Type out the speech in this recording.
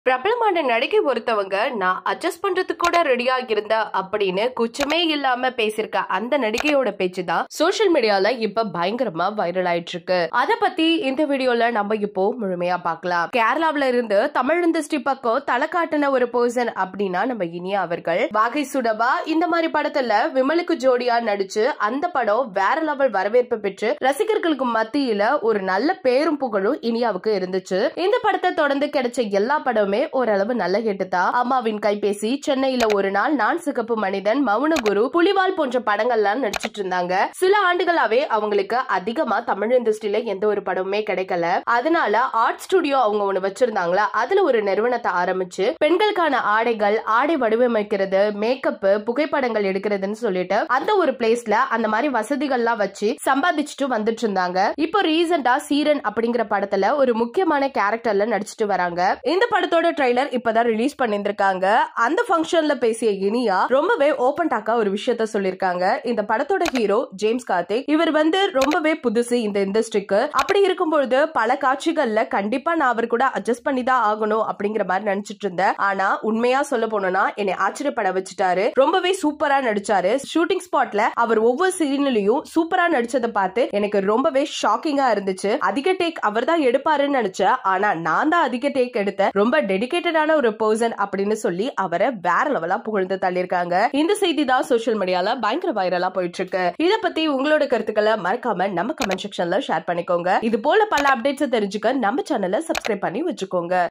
பிரபலமான நடிகை ஒருத்தவங்க நான் அட்ஜஸ்ட் பண்றதுக்கு கூட ரெடியா இருந்த அப்படின்னு குச்சமே இல்லாம பேசியிருக்க அந்த நடிகையோட பேச்சு தான் சோசியல் மீடியால இப்ப பயங்கரமா வைரல் ஆயிட்டு இருக்கு அத பத்தி இந்த வீடியோல நம்ம இப்போ முழுமையா பார்க்கலாம் கேரளாவுல இருந்து தமிழ் இண்டஸ்ட்ரி பக்கம் தலை காட்டின ஒரு பர்சன் அப்படின்னா நம்ம இனியா அவர்கள் வாகை சுடவா இந்த மாதிரி படத்துல விமலுக்கு ஜோடியா நடிச்சு அந்த படம் வேற லெவல் வரவேற்பு பெற்று ரசிகர்களுக்கு மத்தியில ஒரு நல்ல பேரும் புகழும் இனியாவுக்கு இருந்துச்சு இந்த படத்தை தொடர்ந்து கிடைச்ச எல்லா படமுமே ஓரளவு நல்ல ஹிட் தான் அம்மாவின் கைபேசி சென்னையில ஒரு நாள் நான் சிகப்பு மனிதன் மௌனகுரு புலிவால் போன்ற படங்கள்லாம் நடிச்சிட்டு இருந்தாங்க சில ஆண்டுகளாவே அவங்களுக்கு அதிகமா தமிழ் இண்டஸ்ட்ரியில எந்த ஒரு படமுமே கிடைக்கல அதனால ஆர்ட் ஸ்டுடியோ அவங்க ஒண்ணு வச்சிருந்தாங்களா அதுல ஒரு நிறுவனத்தை ஆரம்பிச்சு பெண்களுக்கான ஆடைகள் ஆடை வடிவமைக்கிறது மேக்கப் புகைப்படங்கள் எடுக்கிறதுன்னு சொல்லிட்டு அந்த ஒரு பிளேஸ்ல அந்த மாதிரி வசதிகள்லாம் வச்சு சம்பாதிச்சுட்டு வந்துட்டு இருந்தாங்க இப்போ ரீசெண்டா சீரன் அப்படிங்கிற படத்துல ஒரு முக்கியமான கேரக்டர்ல நடிச்சிட்டு வராங்க இந்த படத்தோட ட்ரைலர் இப்பதான் ரிலீஸ் பண்ணிருக்காங்க அந்த ஃபங்க்ஷன்ல பேசிய இனியா ரொம்பவே ஓபன் டாக்கா ஒரு விஷயத்த சொல்லிருக்காங்க இந்த படத்தோட ஹீரோ ஜேம்ஸ் கார்த்திக் இவர் வந்து ரொம்பவே புதுசு இந்த இண்டஸ்ட்ரிக்கு அப்படி இருக்கும்பொழுது பல காட்சிகள்ல கண்டிப்பா நான் அவர் கூட அட்ஜஸ்ட் பண்ணி தான் ஆகணும் அப்படிங்கிற மாதிரி நினைச்சிட்டு இருந்தேன் ஆனா உண்மையா சொல்ல போனோம்னா என்னை ஆச்சரியப்பட வச்சுட்டாரு ரொம்பவே சூப்பரா நடிச்சாரு ஷூட்டிங் ஸ்பாட்ல அவர் ஒவ்வொரு சீன்லயும் சூப்பரா நடிச்சதை பார்த்து எனக்கு ரொம்பவே ஷாக்கிங்கா இருந்துச்சு அதிக டேக் அவர் தான் எடுப்பாருன்னு நினைச்சேன் ஆனா நான் தான் அதிக டேக் எடுத்தேன் ரொம்ப டெடிகேட்டடான ஒரு பர்சன் அப்படின்னு சொல்லி அவரை வேற லெவலா புகழ்ந்து தள்ளியிருக்காங்க இந்த செய்தி தான் சோசியல் மீடியால பயங்கர வைரலா போயிட்டு இருக்கு இத பத்தி உங்களோட கருத்துக்களை மறக்காம நம்ம கமெண்ட் செக்ஷன்ல ஷேர் பண்ணிக்கோங்க இது போல பல அப்டேட்ஸ் தெரிஞ்சுக்க நம்ம சேனலை சப்ஸ்கிரைப் பண்ணி வச்சுக்கோங்க